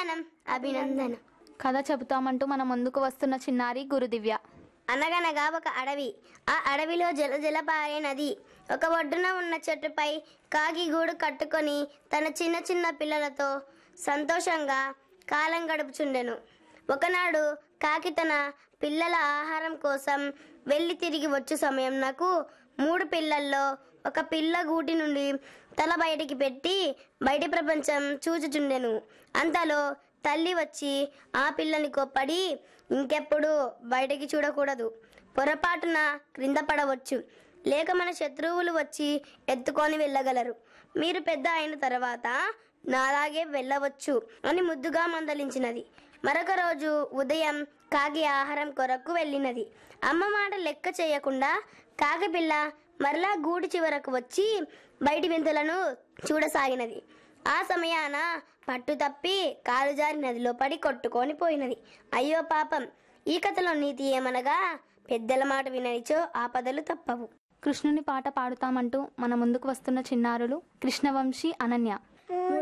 అభినందనం అభినందనం కథ చెబుతామంటూ మన ముందుకు వస్తున్న చిన్నారి గురుదివ్య అనగనగా ఒక అడవి ఆ అడవిలో జల జల పారే నది ఒక ఒడ్డున ఉన్న చెట్టుపై కాకి గూడు కట్టుకొని తన చిన్న చిన్న పిల్లలతో సంతోషంగా కాలం గడుపుచుండెను ఒకనాడు కాకి తన పిల్లల ఆహారం కోసం వెళ్ళి తిరిగి వచ్చు సమయం నాకు మూడు పిల్లల్లో ఒక పిల్ల గూటి నుండి తల బయటికి పెట్టి బయటి ప్రపంచం చూచుచుండెను అంతలో తల్లి వచ్చి ఆ పిల్లని కొప్పడి ఇంకెప్పుడు బయటికి చూడకూడదు పొరపాటున క్రింద పడవచ్చు లేక మన శత్రువులు వచ్చి ఎత్తుకొని వెళ్ళగలరు మీరు పెద్ద అయిన తర్వాత నాలాగే వెళ్ళవచ్చు అని ముద్దుగా మందలించినది మరొక రోజు ఉదయం కాకి ఆహారం కొరకు వెళ్ళినది అమ్మ మాట లెక్క చేయకుండా కాకి పిల్ల మరలా గూడి చివరకు వచ్చి బయటి వింతలను చూడసాగినది ఆ సమయాన పట్టు తప్పి కాలు జారి నదిలో పడి కొట్టుకొని పోయినది అయ్యో పాపం ఈ కథలో నీతి ఏమనగా పెద్దల మాట విననిచో ఆపదలు తప్పవు కృష్ణుని పాట పాడుతామంటూ మన ముందుకు వస్తున్న చిన్నారులు కృష్ణవంశీ అనన్య